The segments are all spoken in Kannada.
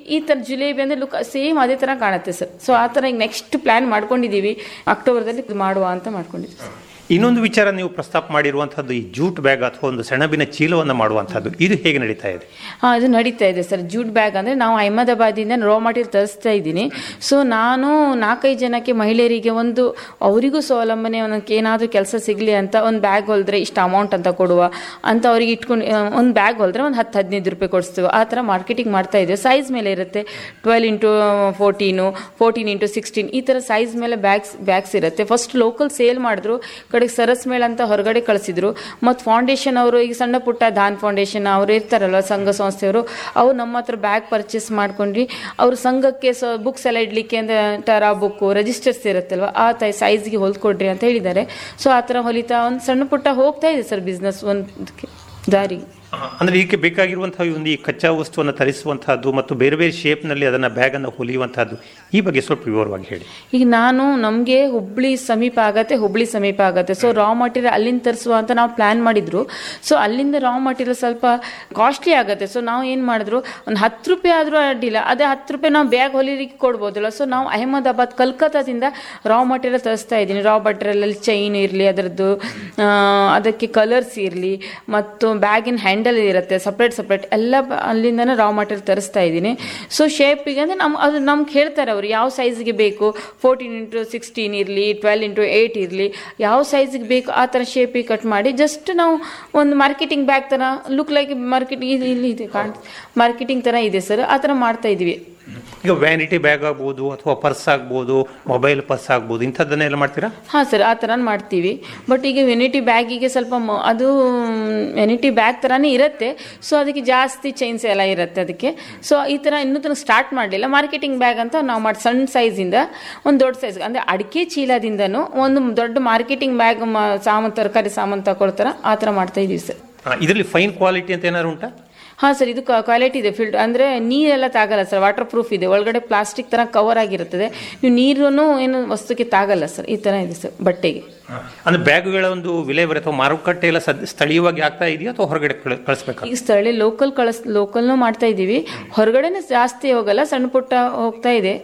ಈ ಥರ ಜಿಲೇಬಿ ಅಂದರೆ ಲುಕ್ ಸೇಮ್ ಅದೇ ಥರ ಕಾಣುತ್ತೆ ಸರ್ ಸೊ ಆ ಥರ ಈಗ ನೆಕ್ಸ್ಟ್ ಪ್ಲ್ಯಾನ್ ಮಾಡ್ಕೊಂಡಿದ್ದೀವಿ ಅಕ್ಟೋಬರ್ದಲ್ಲಿ ಇದು ಮಾಡುವ ಅಂತ ಮಾಡ್ಕೊಂಡಿದ್ದೀವಿ ಸರ್ ಇನ್ನೊಂದು ವಿಚಾರ ನೀವು ಪ್ರಸ್ತಾಪ ಮಾಡಿರುವಂತಹದ್ದು ಈ ಜೂಟ್ ಬ್ಯಾಗ್ ಅಥವಾ ಒಂದು ಸೆಣಬಿನ ಚೀಲವನ್ನು ಮಾಡುವಂತಹದ್ದು ಇದು ಹೇಗೆ ನಡೀತಾ ಇದೆ ಹಾಂ ಅದು ನಡೀತಾ ಇದೆ ಸರ್ ಜೂಟ್ ಬ್ಯಾಗ್ ಅಂದರೆ ನಾವು ಅಹಮದಾಬಾದಿಂದ ರಾ ಮಟೀರಿಯಲ್ ತರಿಸ್ತಾ ಇದ್ದೀನಿ ಸೊ ನಾನು ನಾಲ್ಕೈದು ಜನಕ್ಕೆ ಮಹಿಳೆಯರಿಗೆ ಒಂದು ಅವರಿಗೂ ಸ್ವಾವಲಂಬನೆ ಒಂದಕ್ಕೆ ಏನಾದರೂ ಕೆಲಸ ಸಿಗಲಿ ಅಂತ ಒಂದು ಬ್ಯಾಗ್ ಹೊಲಿದ್ರೆ ಇಷ್ಟು ಅಮೌಂಟ್ ಅಂತ ಕೊಡುವ ಅಂತ ಅವ್ರಿಗೆ ಇಟ್ಕೊಂಡು ಒಂದು ಬ್ಯಾಗ್ ಹೊಲಿದ್ರೆ ಒಂದು ಹತ್ತು ಹದಿನೈದು ರೂಪಾಯಿ ಕೊಡಿಸ್ತೀವಿ ಆ ಥರ ಮಾರ್ಕೆಟಿಂಗ್ ಮಾಡ್ತಾ ಇದ್ದೀವಿ ಸೈಜ್ ಮೇಲೆ ಇರುತ್ತೆ twelve into fourteen fourteen into sixteen ಈ ಥರ ಸೈಜ್ ಮೇಲೆ ಬ್ಯಾಗ್ಸ್ ಬ್ಯಾಗ್ಸ್ ಇರುತ್ತೆ ಫಸ್ಟ್ ಲೋಕಲ್ ಸೇಲ್ ಮಾಡಿದ್ರು ಕಡೆಗೆ ಸರಸ್ ಮೇಳ ಅಂತ ಹೊರಗಡೆ ಕಳಿಸಿದ್ರು ಮತ್ತು ಫೌಂಡೇಶನ್ ಅವರು ಈಗ ಸಣ್ಣ ಪುಟ್ಟ ದಾನ್ ಫೌಂಡೇಶನ್ ಅವರು ಇರ್ತಾರಲ್ವ ಸಂಘ ಸಂಸ್ಥೆಯವರು ಅವ್ರು ನಮ್ಮ ಹತ್ರ ಬ್ಯಾಗ್ ಪರ್ಚೇಸ್ ಮಾಡ್ಕೊಂಡ್ರಿ ಅವ್ರ ಸಂಘಕ್ಕೆ ಸ ಬುಕ್ಸ್ ಎಲ್ಲ ಇಡಲಿಕ್ಕೆ ಅಂದರೆ ಟರಾ ಬುಕ್ಕು ರಿಜಿಸ್ಟರ್ಸ್ ಇರುತ್ತಲ್ವ ಆ ತೈ ಸೈಜ್ಗೆ ಹೊಲ್ಕೊಡ್ರಿ ಅಂತ ಹೇಳಿದ್ದಾರೆ ಸೊ ಆ ಥರ ಹೊಲಿತಾ ಒಂದು ಸಣ್ಣ ಪುಟ್ಟ ಹೋಗ್ತಾ ಇದೆ ಸರ್ ಬಿಸ್ನೆಸ್ ಒಂದು ದಾರಿಗೆ ಅಂದ್ರೆ ಇದಕ್ಕೆ ಬೇಕಾಗಿರುವಂತಹ ಒಂದು ಈ ಕಚ್ಚಾ ವಸ್ತುವನ್ನು ತರಿಸುವಂತಹದ್ದು ಮತ್ತು ಬೇರೆ ಬೇರೆ ಶೇಪ್ನಲ್ಲಿ ಅದನ್ನ ಬ್ಯಾಗ್ ಅನ್ನು ಹೊಲಿಯುವಂತಹದ್ದು ಈ ಬಗ್ಗೆ ಸ್ವಲ್ಪ ವಿವರವಾಗಿ ಹೇಳಿ ಈಗ ನಾನು ನಮಗೆ ಹುಬ್ಳಿ ಸಮೀಪ ಆಗತ್ತೆ ಹುಬ್ಳಿ ಸಮೀಪ ಆಗತ್ತೆ ಸೊ ರಾ ಮಟೀರಿಯಲ್ ಅಲ್ಲಿಂದ ತರಿಸುವ ಅಂತ ನಾವು ಪ್ಲ್ಯಾನ್ ಮಾಡಿದ್ರು ಸೊ ಅಲ್ಲಿಂದ ರಾ ಮಟೀರಿಯಲ್ ಸ್ವಲ್ಪ ಕಾಸ್ಟ್ಲಿ ಆಗುತ್ತೆ ಸೊ ನಾವು ಏನು ಮಾಡಿದ್ರು ಒಂದು ಹತ್ತು ರೂಪಾಯಿ ಆದರೂ ಅಡ್ಡಿಲ್ಲ ಅದೇ ಹತ್ತು ರೂಪಾಯಿ ನಾವು ಬ್ಯಾಗ್ ಹೊಲಿಲಿಕ್ಕೆ ಕೊಡ್ಬೋದಲ್ಲ ಸೊ ನಾವು ಅಹಮದಾಬಾದ್ ಕಲ್ಕತ್ತಾದಿಂದ ರಾ ಮಟೀರಿಯಲ್ ತರಿಸ್ತಾ ಇದ್ದೀನಿ ರಾ ಮಟೀರಿಯಲಲ್ಲಿ ಚೈನ್ ಇರಲಿ ಅದರದ್ದು ಆ, ಅದಕ್ಕೆ ಕಲರ್ಸ್ ಇರಲಿ ಮತ್ತು ಬ್ಯಾಗಿನ ಹ್ಯಾಂಡಲ್ ಇರುತ್ತೆ ಸಪ್ರೇಟ್ ಸಪ್ರೇಟ್ ಎಲ್ಲ ಬ- ಅಲ್ಲಿಂದನೇ ರಾ ಮಟೀರಿಯಲ್ ತರಿಸ್ತಾ ಇದ್ದೀನಿ ಸೊ ಶೇಪಿಗೆ ಅಂದರೆ ನಮ್ಮ ಅದು ನಮ್ಗೆ ಹೇಳ್ತಾರೆ ಅವರು ಯಾವ ಸೈಜ್ಗೆ ಬೇಕು ಫೋರ್ಟೀನ್ ಇಂಟು ಸಿಕ್ಸ್ಟೀನ್ ಇರಲಿ ಟ್ವೆಲ್ ಇಂಟು ಏಯ್ಟ್ ಇರಲಿ ಯಾವ ಸೈಜ್ಗೆ ಬೇಕು ಆ ಥರ ಶೇಪಿಗೆ ಕಟ್ ಮಾಡಿ ಜಸ್ಟ್ ನಾವು ಒಂದು ಮಾರ್ಕೆಟಿಂಗ್ ಬ್ಯಾಗ್ ಥರ ಲುಕ್ ಲೈಕ್ ಮಾರ್ಕೆಟಿಂಗ್ ಇಲ್ಲಿ ಇಲ್ಲಿ ಇದೆ ಕಾಣ್ ಮಾರ್ಕೆಟಿಂಗ್ ಥರ ಇದೆ ಸರ್ ಆ ಥರ ಮಾಡ್ತಾ ಇದ್ದೀವಿ ಈಗ ವ್ಯಾನಿಟಿ ಬ್ಯಾಗ್ ಆಗ್ಬೋದು ಅಥವಾ ಪರ್ಸ್ ಆಗ್ಬೋದು ಮೊಬೈಲ್ ಪರ್ಸ್ ಆಗ್ಬೋದು ಇಂಥದ್ದನ್ನೆಲ್ಲ ಮಾಡ್ತೀರಾ ಹಾಂ ಸರ್ ಆ ಥರ ಮಾಡ್ತೀವಿ ಬಟ್ ಈಗ ವೆನಿಟಿ ಬ್ಯಾಗಿಗೆ ಸ್ವಲ್ಪ ಮ- ಅದು ವೆನಿಟಿ ಬ್ಯಾಗ್ ಥರನೇ ಇರುತ್ತೆ ಸೊ ಅದಕ್ಕೆ ಜಾಸ್ತಿ ಚೈನ್ಸ್ ಎಲ್ಲ ಇರುತ್ತೆ ಅದಕ್ಕೆ ಸೊ ಈ ಥರ ಇನ್ನೂ ತನಕ ಸ್ಟಾರ್ಟ್ ಮಾಡಲಿಲ್ಲ ಮಾರ್ಕೆಟಿಂಗ್ ಬ್ಯಾಗ್ ಅಂತ ನಾವು ಮಾಡಿ ಸಣ್ಣ ಸೈಜಿಂದ ಒಂದು ದೊಡ್ಡ ಸೈಜ್ ಅಂದರೆ ಅಡಿಕೆ ಚೀಲದಿಂದನೂ ಒಂದು ದೊಡ್ಡ ಮಾರ್ಕೆಟಿಂಗ್ ಬ್ಯಾಗ್ ಸಾಮಾನು ತರಕಾರಿ ಸಾಮಾನು ತಗೊಳ್ತಾರ ಆ ಥರ ಮಾಡ್ತಾ ಇದೀವಿ ಸರ್ ಇದರಲ್ಲಿ ಫೈನ್ ಕ್ವಾಲಿಟಿ ಅಂತ ಏನಾದ್ರು ಉಂಟಾ ಹಾಂ ಸರ್ ಇದು ಕ್ವಾಲಿಟಿ ಇದೆ ಫಿಲ್ಟರ್ ಅಂದರೆ ನೀರೆಲ್ಲ ತಾಗಲ್ಲ ಸರ್ ವಾಟರ್ ಪ್ರೂಫ್ ಇದೆ ಒಳಗಡೆ ಪ್ಲಾಸ್ಟಿಕ್ ಥರ ಕವರ್ ಆಗಿರುತ್ತದೆ ನೀವು ನೀರನ್ನು ಏನು ವಸ್ತುಕ್ಕೆ ತಾಗಲ್ಲ ಸರ್ ಈ ಥರ ಇದೆ ಸರ್ ಬಟ್ಟೆಗೆ ಅಂದ್ರೆ ಬ್ಯಾಗ್ಗಳ ಒಂದು ವಿಲೇವಾರಿ ಅಥವಾ ಮಾರುಕಟ್ಟೆ ಎಲ್ಲ ಸದ್- ಸ್ಥಳೀಯವಾಗಿ ಆಗ್ತಾ ಇದೆಯಾ ಅಥವಾ ಹೊರಗಡೆ ಕಳ- ಕಳಿಸ್ಬೇಕಾ ಈಗ ಸ್ಥಳೀಯ ಲೋಕಲ್ ಕಳಿಸ್ ಲೋಕಲ್ನು ಮಾಡ್ತಾ ಇದ್ದೀವಿ ಹೊರಗಡೆನೆ ಜಾಸ್ತಿ ಹೋಗಲ್ಲ ಸಣ್ಣ ಪುಟ್ಟ ಹೋಗ್ತಾ ಇದೆ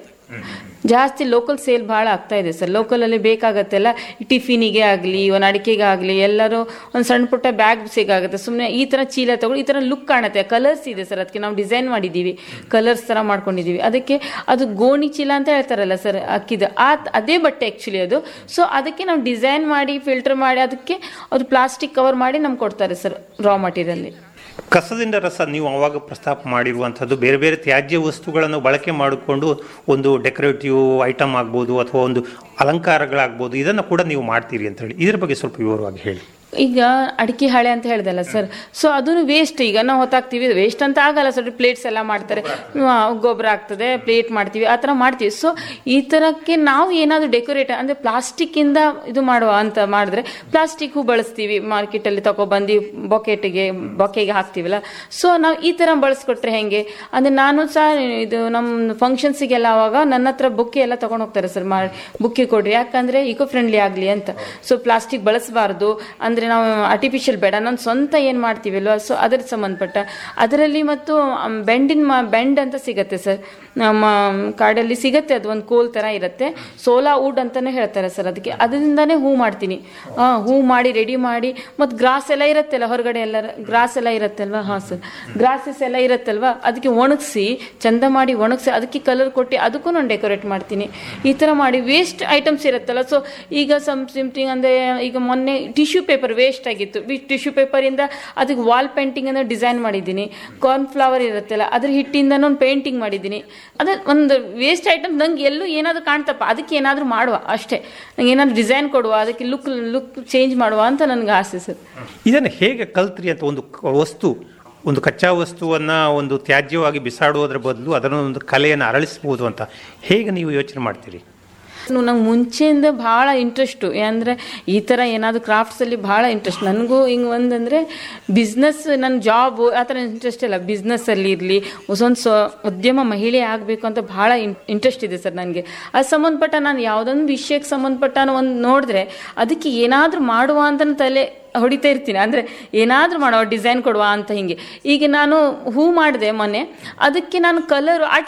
ಜಾಸ್ತಿ ಲೋಕಲ್ ಸೇಲ್ ಭಾಳ ಆಗ್ತಾ ಇದೆ ಸರ್ ಲೋಕಲಲ್ಲಿ ಬೇಕಾಗತ್ತೆಲ್ಲ ಟಿಫಿನಿಗೆ ಆಗಲಿ ಒಂದು ಅಡಿಕೆಗೆ ಆಗಲಿ ಎಲ್ಲರೂ ಒಂದು ಸಣ್ಣ ಪುಟ್ಟ ಬ್ಯಾಗ್ ಸಿಗಾಗುತ್ತೆ ಸುಮ್ಮನೆ ಈ ಥರ ಚೀಲ ತಗೊಂಡು ಈ ಥರ ಲುಕ್ ಕಾಣುತ್ತೆ ಕಲರ್ಸ್ ಇದೆ ಸರ್ ಅದಕ್ಕೆ ನಾವು ಡಿಸೈನ್ ಮಾಡಿದ್ದೀವಿ ಕಲರ್ಸ್ ಥರ ಮಾಡ್ಕೊಂಡಿದ್ದೀವಿ ಅದಕ್ಕೆ ಅದು ಗೋಣಿ ಚೀಲ ಅಂತ ಹೇಳ್ತಾರಲ್ಲ ಸರ್ ಅಕ್ಕಿದ ಆ ಅದೇ ಬಟ್ಟೆ ಆ್ಯಕ್ಚುಲಿ ಅದು ಸೊ ಅದಕ್ಕೆ ನಾವು ಡಿಸೈನ್ ಮಾಡಿ ಫಿಲ್ಟರ್ ಮಾಡಿ ಅದಕ್ಕೆ ಅದು ಪ್ಲಾಸ್ಟಿಕ್ ಕವರ್ ಮಾಡಿ ನಮ್ಗೆ ಕೊಡ್ತಾರೆ ಸರ್ ರಾ ಮಟೀರಿಯಲ್ಲಿ ಕಸದಿಂದ ರಸ ನೀವು ಅವಾಗ ಪ್ರಸ್ತಾಪ ಮಾಡಿರುವಂಥದ್ದು ಬೇರೆ ಬೇರೆ ತ್ಯಾಜ್ಯ ವಸ್ತುಗಳನ್ನು ಬಳಕೆ ಮಾಡಿಕೊಂಡು ಒಂದು ಡೆಕೋರೇಟಿವ್ ಐಟಮ್ ಆಗ್ಬೋದು ಅಥವಾ ಒಂದು ಅಲಂಕಾರಗಳಾಗ್ಬೋದು ಇದನ್ನು ಕೂಡ ನೀವು ಮಾಡ್ತೀರಿ ಅಂತ ಹೇಳಿ ಇದ್ರ ಬಗ್ಗೆ ಸ್ವಲ್ಪ ವಿವರವಾಗಿ ಹೇಳಿ ಈಗ ಅಡಿಕೆ ಹಾಳೆ ಅಂತ ಹೇಳ್ದಲ್ಲ ಸರ್ ಸೊ ಅದನ್ನು ವೇಸ್ಟ್ ಈಗ ನಾವು ಹೊತ್ತಾಕ್ತೀವಿ ವೇಸ್ಟ್ ಅಂತ ಆಗಲ್ಲ ಸರ್ ಪ್ಲೇಟ್ಸ್ ಎಲ್ಲ ಮಾಡ್ತಾರೆ ಆ, ಗೊಬ್ಬರ ಆಗ್ತದೆ ಪ್ಲೇಟ್ ಮಾಡ್ತೀವಿ ಆ ಥರ ಮಾಡ್ತೀವಿ ಸೊ ಈ ಥರಕ್ಕೆ ನಾವು ಏನಾದರೂ ಡೆಕೋರೇಟ್ ಅಂದರೆ ಪ್ಲಾಸ್ಟಿಕ್ಕಿಂದ ಇದು ಮಾಡುವ ಅಂತ ಮಾಡಿದ್ರೆ ಪ್ಲಾಸ್ಟಿಕ್ ಹೂ ಬಳಸ್ತೀವಿ ಮಾರ್ಕೆಟಲ್ಲಿ ತಗೊಬಂದು ಬೊಕೆಟಿಗೆ ಬೊಕೆಗೆ ಹಾಕ್ತೀವಲ್ಲ ಸೊ ನಾವು ಈ ಥರ ಬಳಸ್ಕೊಟ್ರೆ ಹೆಂಗೆ ಅಂದರೆ ನಾನು ಸಹ ಇದು ನಮ್ಮ ಫಂಕ್ಷನ್ಸಿಗೆಲ್ಲ ಅವಾಗ ನನ್ನ ಹತ್ರ ಬುಕ್ಕೆ ಎಲ್ಲ ತಗೊಂಡು ಹೋಗ್ತಾರೆ ಸರ್ ಮಾ ಬುಕ್ಕೆ ಕೊಡ್ರಿ ಯಾಕಂದರೆ ಇಕೋ ಫ್ರೆಂಡ್ಲಿ ಆಗಲಿ ಅಂತ ಸೊ ಪ್ಲಾಸ್ಟಿಕ್ ಬಳಸಬಾರ್ದು ಅಂದರೆ ನಾವು ಆರ್ಟಿಫಿಷಿಯಲ್ ಬೇಡ ನಾನು ಸ್ವಂತ ಏನು ಮಾಡ್ತೀವಲ್ವ ಸೊ ಅದರ ಸಂಬಂಧಪಟ್ಟ ಅದರಲ್ಲಿ ಮತ್ತು ಬೆಂಡಿನ ಮಾ ಬೆಂಡ್ ಅಂತ ಸಿಗತ್ತೆ ಸರ್ ನಮ್ಮ ಕಾಡಲ್ಲಿ ಸಿಗತ್ತೆ ಅದು ಒಂದು ಕೋಲ್ ಥರ ಇರುತ್ತೆ ಸೋಲಾ ವುಡ್ ಅಂತಲೇ ಹೇಳ್ತಾರೆ ಸರ್ ಅದಕ್ಕೆ ಅದರಿಂದನೇ ಹೂ ಮಾಡ್ತೀನಿ ಆ, ಹೂ ಮಾಡಿ ರೆಡಿ ಮಾಡಿ ಮತ್ತು ಗ್ರಾಸ್ ಎಲ್ಲ ಇರುತ್ತಲ್ಲ ಹೊರಗಡೆ ಎಲ್ಲ ಗ್ರಾಸ್ ಎಲ್ಲ ಇರುತ್ತಲ್ವಾ ಹಾಂ ಸರ್ ಗ್ರಾಸಸ್ ಎಲ್ಲ ಇರುತ್ತಲ್ವಾ ಅದಕ್ಕೆ ಒಣಗಿಸಿ ಚಂದ ಮಾಡಿ ಒಣಗಿಸಿ ಅದಕ್ಕೆ ಕಲರ್ ಕೊಟ್ಟು ಅದಕ್ಕೂ ನಾನು ಡೆಕೋರೇಟ್ ಮಾಡ್ತೀನಿ ಈ ಥರ ಮಾಡಿ ವೇಸ್ಟ್ ಐಟಮ್ಸ್ ಇರುತ್ತಲ್ಲ ಸೊ ಈಗ ಸಮ್ ಸಿಮ್ಥಿಂಗ್ ಅಂದರೆ ಈಗ ಮೊನ್ನೆ ಟಿಶ್ಯೂ ಪೇಪರ್ ವೇಸ್ಟ್ ಆಗಿತ್ತು ಟಿಶ್ಯೂ ಪೇಪರಿಂದ ಅದಕ್ಕೆ ವಾಲ್ ಪೇಂಟಿಂಗ್ ಅಂದರೆ ಡಿಸೈನ್ ಮಾಡಿದ್ದೀನಿ ಕಾರ್ನ್ ಫ್ಲವರ್ ಇರುತ್ತಲ್ಲ ಅದ್ರ ಹಿಟ್ಟಿಂದ ನಾನು ಪೇಂಟಿಂಗ್ ಮಾಡಿದ್ದೀನಿ ಅದೇ ಒಂದು ವೇಸ್ಟ್ ಐಟಮ್ ನಂಗೆ ಎಲ್ಲೂ ಏನಾದರೂ ಕಾಣ್ತಪ್ಪ ಅದಕ್ಕೆ ಏನಾದರೂ ಮಾಡುವ ಅಷ್ಟೇ ನಂಗೆ ಏನಾದರೂ ಡಿಸೈನ್ ಕೊಡುವ ಅದಕ್ಕೆ ಲುಕ್ ಲುಕ್ ಚೇಂಜ್ ಮಾಡುವ ಅಂತ ನನಗೆ ಆಸೆ ಸರ್ ಇದನ್ನು ಹೇಗೆ ಕಲ್ತ್ರಿ ಅಂತ ಒಂದು ಕ- ವಸ್ತು ಒಂದು ಕಚ್ಚಾ ವಸ್ತುವನ್ನ ಒಂದು ತ್ಯಾಜ್ಯವಾಗಿ ಬಿಸಾಡುವುದರ ಬದಲು ಅದನ್ನು ಒಂದು ಕಲೆಯನ್ನು ಅರಳಿಸಬಹುದು ಅಂತ ಹೇಗೆ ನೀವು ಯೋಚನೆ ಮಾಡ್ತೀರಿ ನಂಗೆ ಮುಂಚೆಯಿಂದ ಭಾಳ ಇಂಟ್ರೆಸ್ಟು ಅಂದರೆ ಈ ಥರ ಏನಾದರೂ ಕ್ರಾಫ್ಟ್ಸಲ್ಲಿ ಭಾಳ ಇಂಟ್ರೆಸ್ಟ್ ನನಗೂ ಹಿಂಗೆ ಒಂದಂದರೆ ಬಿಸ್ನೆಸ್ ನನ್ನ ಜಾಬು ಆ ಥರ ಇಂಟ್ರೆಸ್ಟ್ ಇಲ್ಲ ಬಿಸ್ನೆಸ್ಸಲ್ಲಿ ಇರಲಿ ಹೊಸೊಂದು ಸ್ವ ಉದ್ಯಮ ಮಹಿಳೆ ಆಗಬೇಕು ಅಂತ ಭಾಳ ಇಂಟ್ರೆಸ್ಟ್ ಇದೆ ಸರ್ ನನಗೆ ಅದು ಸಂಬಂಧಪಟ್ಟ ನಾನು ಯಾವುದೊಂದು ವಿಷಯಕ್ಕೆ ಸಂಬಂಧಪಟ್ಟ ಒಂದು ನೋಡಿದ್ರೆ ಅದಕ್ಕೆ ಏನಾದರೂ ಮಾಡುವ ಅಂತ ತಲೆ ಹೊಡಿತಾ ಇರ್ತೀನಿ ಅಂದರೆ ಏನಾದರೂ ಮಾಡುವ ಡಿಸೈನ್ ಕೊಡುವ ಅಂತ ಹಿಂಗೆ ಈಗ ನಾನು ಹೂ ಮಾಡಿದೆ ಮೊನ್ನೆ ಅದಕ್ಕೆ ನಾನು ಕಲರ್ ಆರ್ಟಿ